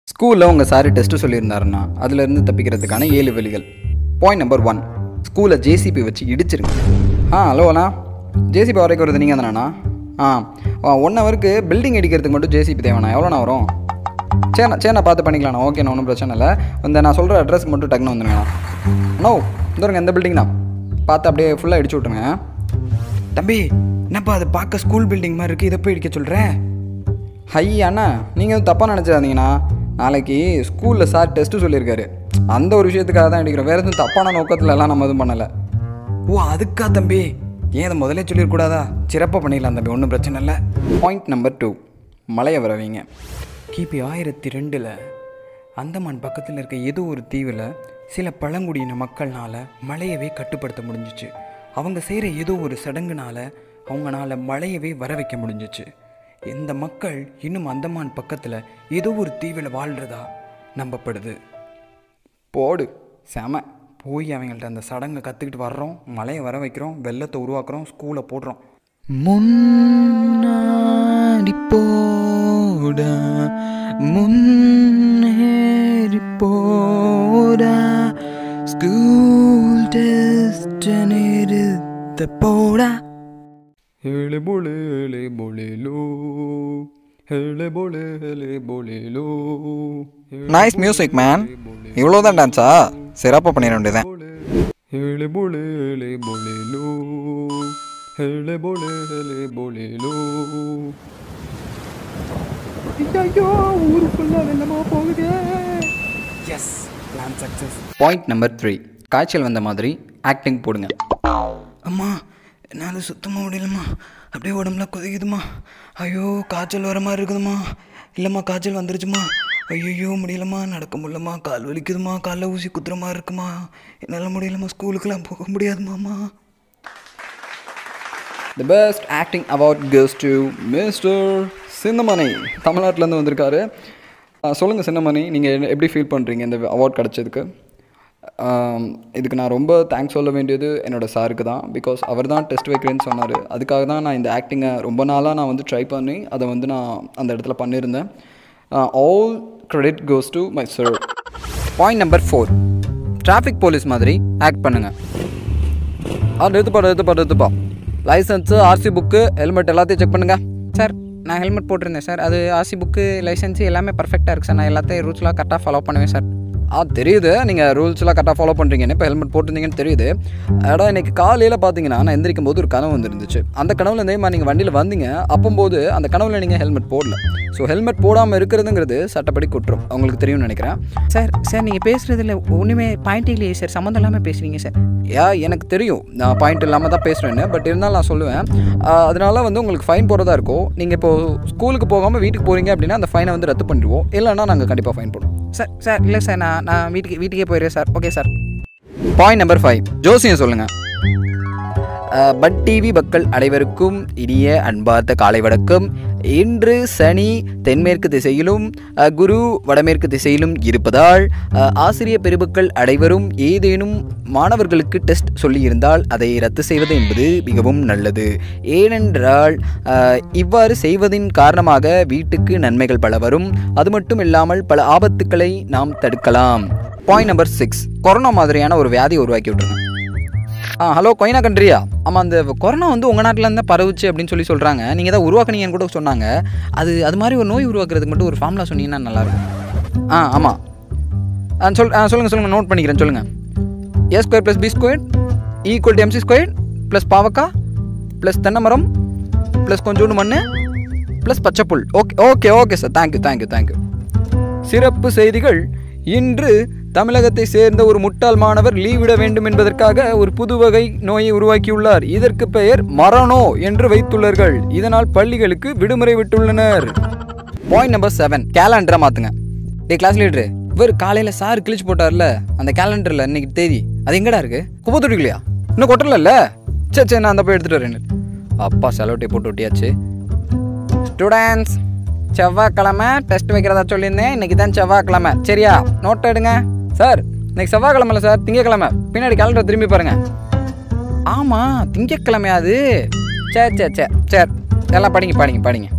ஸ்கூலில் உங்கள் sir test சொல்லியிருந்தாருன்னா அதுலேருந்து தப்பிக்கிறதுக்கான ஏழு வழிகள் பாயிண்ட் நம்பர் ஒன் ஸ்கூலில் ஜேசிபி வச்சு இடிச்சிருங்க ஆ ஹலோ அண்ணா ஜேசிபி வரைக்கும் வருது நீங்கள் தானேண்ணா ஆ ஒன் ஹவருக்கு பில்டிங் இடிக்கிறதுக்கு மட்டும் ஜேசிபி தேவைண்ணா எவ்வளோண்ணா வரும் சரிண்ணா சரிண்ணா பார்த்து பண்ணிக்கலாண்ணா ஓகேண்ணா ஒன்றும் பிரச்சனை இல்லை இந்த நான் சொல்கிற அட்ரஸ்க்கு மட்டும் டக்குன்னு வந்துடுங்கண்ணா அண்ணோ இந்தருங்க எந்த பில்டிங்ண்ணா பார்த்து அப்படியே ஃபுல்லாக இடிச்சு விட்ருங்க தம்பி என்னப்பா அது பார்க்க ஸ்கூல் பில்டிங் மாதிரி இருக்குது இதை போய் இடிக்க சொல்கிறேன் ஹை அண்ணா நீங்கள் எதுவும் தப்பாக நினச்சிடாதீங்கண்ணா நாளைக்கு ஸ்கூலில் சார் டெஸ்ட்டு சொல்லியிருக்காரு அந்த ஒரு விஷயத்துக்காக தான் அடிக்கிறோம் வேறு எதுவும் தப்பான நோக்கத்துல எல்லாம் நம்ம எதுவும் பண்ணலை ஓ அதுக்கா தம்பி ஏன் அதை முதல்ல சொல்லிடக்கூடாதா சிறப்பாக பண்ணிடலாம் தம்பி ஒன்றும் பிரச்சனை இல்லை பாயிண்ட் நம்பர் டூ மலையை வரவீங்க கிபி ஆயிரத்தி ரெண்டில் அந்தமான் பக்கத்தில் இருக்க ஏதோ ஒரு தீவில் சில பழங்குடியின மக்கள்னால மழையவே கட்டுப்படுத்த முடிஞ்சிச்சு அவங்க செய்கிற ஏதோ ஒரு சடங்குனால அவங்களால மழையவே வர வைக்க முடிஞ்சிச்சு இந்த மக்கள் இன்னும் அந்தமான் பக்கத்தில் ஏதோ ஒரு தீவில் வாழ்கிறதா நம்பப்படுது போடு செம போய் அவங்கள்ட்ட அந்த சடங்கை கற்றுக்கிட்டு வர்றோம் மழையை வர வைக்கிறோம் வெள்ளத்தை உருவாக்குறோம் ஸ்கூலை போடுறோம் முன்னாடி போடா முன்னேறி போடா ஸ்கூல் டெஸ்ட் நிறுத்த போடா ஹேலே போலே ஹேலே போலேலோ ஹேலே போலே ஹேலே போலேலோ நைஸ் மியூசிக் மேன் இவ்வளோதான் டான்ஸா சிறப்பாக பண்ணிட வேண்டியதான் ஹேலே போலே ஹேலே போலேலோ ஹேலே போலே ஹேலே போலேலோ ஐயோ ஊருக்குள்ள வெள்ளமா போகுது yes plan success point number three காய்ச்சல் வந்த மாதிரி ஆக்டிங் போடுங்க அம்மா என்னால் சுத்தமாக முடியலம்மா அப்படியே உடம்புல கொதிக்குதுமா ஐயோ காய்ச்சல் வர மாதிரி இருக்குதுமா இல்லைம்மா காய்ச்சல் வந்துருச்சுமா ஐயோ முடியலம்மா நடக்க முடியலம்மா கால் வலிக்குதுமா காலில் ஊசி குத்துற மாதிரி இருக்குமா என்னால் முடியலம்மா ஸ்கூலுக்கெல்லாம் போக முடியாதுமாம்மா the best acting award goes to mister Chinnamani தமிழ்நாட்டிலேருந்து வந்திருக்காரு சொல்லுங்கள் சின்னமணி நீங்கள் எப்படி ஃபீல் பண்ணுறீங்க இந்த அவார்ட் கிடச்சதுக்கு இதுக்கு நான் ரொம்ப தேங்க்ஸ் சொல்ல வேண்டியது என்னோடய சாருக்கு தான் பிகாஸ் அவர் தான் டெஸ்ட் வைக்கிறேன்னு சொன்னார் அதுக்காக தான் நான் இந்த ஆக்டிங்கை ரொம்ப நாளாக நான் வந்து ட்ரை பண்ணி அதை வந்து நான் அந்த இடத்துல பண்ணியிருந்தேன் all credit goes to my sir point number four traffic police மாதிரி ஆக்ட் பண்ணுங்கள் ஆ நிறுத்துப்பா நிறுத்துப்பா நிறுத்துப்பா லைசன்ஸு ஆர்சி புக்கு ஹெல்மெட் எல்லாத்தையும் செக் பண்ணுங்கள் சார் நான் ஹெல்மெட் போட்டிருந்தேன் சார் அது ஆர்சி புக்கு லைசன்ஸு எல்லாமே பர்ஃபெக்டாக இருக்குது சார் நான் எல்லாத்தையும் ரூல்ஸ்லாம் கரெக்டாக ஃபாலோ பண்ணுவேன் சார் ஆ தெரியுது நீங்கள் ரூல்ஸ்லாம் கரெக்டாக ஃபாலோ பண்ணுறீங்கன்னு இப்போ ஹெல்மெட் போட்டிருந்தீங்கன்னு தெரியுது அடா இன்னைக்கு காலையில் பார்த்தீங்கன்னா நான் எந்திரிக்கும் போது ஒரு கனவு வந்துருந்துச்சு அந்த கனவுல இதே மாதிரி நீங்கள் வண்டியில் வந்தீங்க அப்போம்போது அந்த கனவுல நீங்கள் ஹெல்மெட் போடல ஸோ ஹெல்மெட் போடாமல் இருக்கிறதுங்கிறது சட்டப்படி குற்றம் உங்களுக்கு தெரியும்னு நினைக்கிறேன் சார் சார் நீங்கள் பேசுகிறதுல ஒன்றுமே பாயிண்ட் இல்லையே சார் சம்மந்தம் இல்லாமல் பேசுகிறீங்க சார் யா எனக்கு தெரியும் நான் பாயிண்ட் இல்லாமல் தான் பேசுகிறேன்னு பட் இருந்தாலும் நான் சொல்லுவேன் ஆஹ் அதனால வந்து உங்களுக்கு ஃபைன் போடுறதா இருக்கும் நீங்கள் இப்போ ஸ்கூலுக்கு போகாமல் வீட்டுக்கு போகிறீங்க அப்படின்னா அந்த ஃபைனை வந்து ரத்து பண்ணிடுவோம் இல்லைன்னா நாங்கள் கண்டிப்பாக ஃபைன் போடுவோம் சார் சார் இல்லை சார் நான் நான் வீட்டுக்கு வீட்டுக்கே போயிடுறேன் sir okay sir point number five ஜோசியம் சொல்லுங்கள் பட் டிவி மக்கள் அனைவருக்கும் இனிய அன்பார்ந்த காலை வணக்கம் இன்று சனி தென்மேற்கு திசையிலும் அஹ், குரு வடமேற்கு திசையிலும் இருப்பதால் அஹ், ஆசிரிய பெருமக்கள் அனைவரும் ஏதேனும் மாணவர்களுக்கு டெஸ்ட் சொல்லியிருந்தால் அதை ரத்து செய்வது என்பது மிகவும் நல்லது ஏனென்றால் அஹ், இவ்வாறு செய்வதின் காரணமாக வீட்டுக்கு நன்மைகள் பல வரும் அது மட்டும் இல்லாமல் பல ஆபத்துக்களை நாம் தடுக்கலாம் பாயிண்ட் நம்பர் சிக்ஸ் கொரோனா மாதிரியான ஒரு வியாதியை உருவாக்கி விட்டுருங்க ஆ ஹலோ கொய்னா கண்ட்ரியா ஆமாம் அந்த கொரோனா வந்து உங்கள் நாட்டில் இருந்தால் பரவுச்சு அப்படின்னு சொல்லி சொல்கிறாங்க நீங்கள் தான் உருவாக்குனீங்கன்னு கூட சொன்னாங்க அது அது மாதிரி ஒரு நோய் உருவாக்குறதுக்கு மட்டும் ஒரு ஃபார்முலா சொன்னீங்கன்னா நல்லாயிருக்கும் ஆ ஆமாம் ஆ சொல் ஆ சொல்லுங்கள் சொல்லுங்கள் நோட் பண்ணிக்கிறேன் சொல்லுங்கள் A square plus B square equal to MC square plus பாவக்கா ப்ளஸ் தென்னைமரம் ப்ளஸ் கொஞ்சோண்டு மண் ப்ளஸ் பச்சைப்புல் okay okay okay sir thank you thank you thank you சிறப்பு செய்திகள் இன்று தமிழகத்தை சேர்ந்த ஒரு முட்டாள் மாணவர் லீவ் விட வேண்டும் என்பதற்காக ஒரு புது வகை நோயை உருவாக்கியுள்ளார் இதற்கு பெயர் மரணோ என்று வைத்துள்ளார்கள் இதனால் பள்ளிகளுக்கு விடுமுறை விட்டுள்ளனர் பாயிண்ட் நம்பர் செவன் கேலண்டரை மாத்துங்க டே கிளாஸ் லீடரு இவர் காலையில் சார் கிழிச்சு போட்டார்ல அந்த கேலண்டரில் இன்னைக்கு தேதி அது எங்கடா இருக்கு குப்பை தொட்டிக்கலையா இன்னும் கொட்டலல்ல சரி சரி நான் அந்த போய் எடுத்துகிட்டு வரேன் அப்பா செலவுட்டை போட்டு ஒட்டியாச்சு ஸ்டூடெண்ட்ஸ் செவ்வாய்க்கிழமை டெஸ்ட் வைக்கிறதா சொல்லியிருந்தேன் இன்னைக்கு தான் செவ்வாய்க்கிழமை சரியா நோட் எடுங்க சார் இன்னைக்கு செவ்வாய்க்கிழமைல சார் திங்கக்கிழமை பின்னாடி கேலண்டர் திரும்பி பாருங்க ஆமாம் திங்கக்கிழமையா அது சரி சரி சரி சரி எல்லாம் படிங்க படிங்க படிங்க